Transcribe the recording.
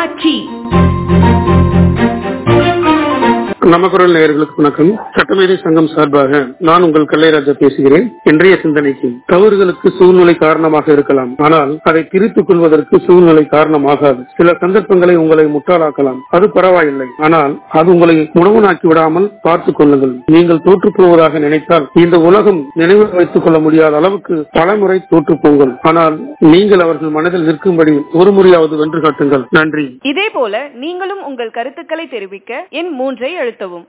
ஊராட்சி நமக்குரல் நேயர்களுக்கு வணக்கம் சட்டமேதை சங்கம் சார்பாக நான் உங்கள் கல்லைராஜா பேசுகிறேன் இன்றைய சிந்தனைக்கு தவறுகளுக்கு சூழ்நிலை காரணமாக இருக்கலாம் ஆனால் அதை திருத்திக் கொள்வதற்கு சூழ்நிலை காரணமாகாது சில சந்தர்ப்பங்களை உங்களை முட்டாளாக்கலாம் அது பரவாயில்லை ஆனால் அது உங்களை முடவனாக்கி விடாமல் பார்த்துக் கொள்ளுங்கள் நீங்கள் தோற்று போவதாக நினைத்தால் இந்த உலகம் நினைவில் வைத்துக் கொள்ள முடியாத அளவுக்கு பலமுறை தோற்று போங்கள் ஆனால் நீங்கள் அவர்கள் மனதில் நிற்கும்படி ஒரு முறையாவது வென்று காட்டுங்கள் நன்றி இதே போல நீங்களும் உங்கள் கருத்துக்களை தெரிவிக்க எண் மூன்றை அழுத்தவும்